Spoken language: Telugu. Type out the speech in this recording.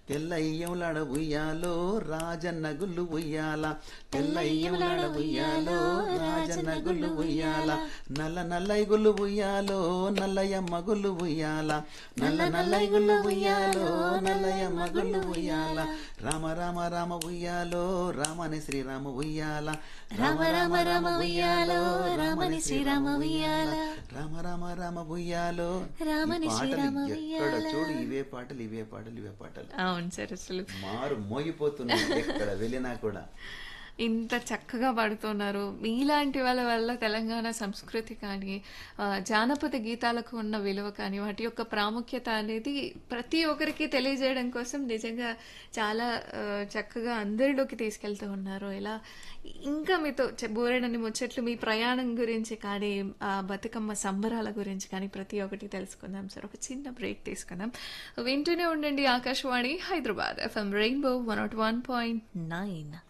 తెల్లయ్యంలాడ ఉయ్యాలో రాజన్న గుళ్ళు ఉయ్యాల తెల్లయ్యంలాడ ఉయ్యాలో రాజన్న గుళ్ళు ఉయ్యాల నల్ల నల్లై గుళ్ళు ఉయ్యాలో నల్లయ్యమ్మ గుళ్ళు ఉయ్యాల నల్ల నల్లై గుళ్ళు ఉయ్యాలో నల్లయ్యమ్మ గుళ్ళు ఉయ్యాల రామ రామ రామ ఉయ్యాలో రామని శ్రీరామ ఉయ్యాల రామ రామ రామ ఉయ్యాలో రామని శ్రీరామ ఉయ్యాల రామ రామ రామ ఉయ్యాలో రామని ఈ పాటలు శ్రీరామ ఎక్కడ ఉయ్యాల. చూడు ఇవే పాటలు ఇవే పాటలు ఇవే పాటలు అవును సార్ అసలు మారు మోగిపోతున్నాయి ఎక్కడ వెళ్ళినా కూడా ఇంత చక్కగా పాడుతున్నారు మీలాంటి వాళ్ళ వల్ల తెలంగాణ సంస్కృతి కానీ ఆ, జానపద గీతాలకు ఉన్న విలువ కానీ వాటి యొక్క ప్రాముఖ్యత అనేది ప్రతి ఒక్కరికి తెలియజేయడం కోసం నిజంగా చాలా ఆ, చక్కగా అందరిలోకి తీసుకెళ్తూ ఉన్నారు ఇలా ఇంకా మీతో చె- బోరెడని ముచ్చట్లు మీ ప్రయాణం గురించి కానీ ఆ బతుకమ్మ సంబరాల గురించి కానీ ప్రతి ఒక్కటి తెలుసుకుందాం సార్ ఒక చిన్న బ్రేక్ తీసుకుందాం వింటూనే ఉండండి Akashvani Hyderabad FM rainbow one nought one point nine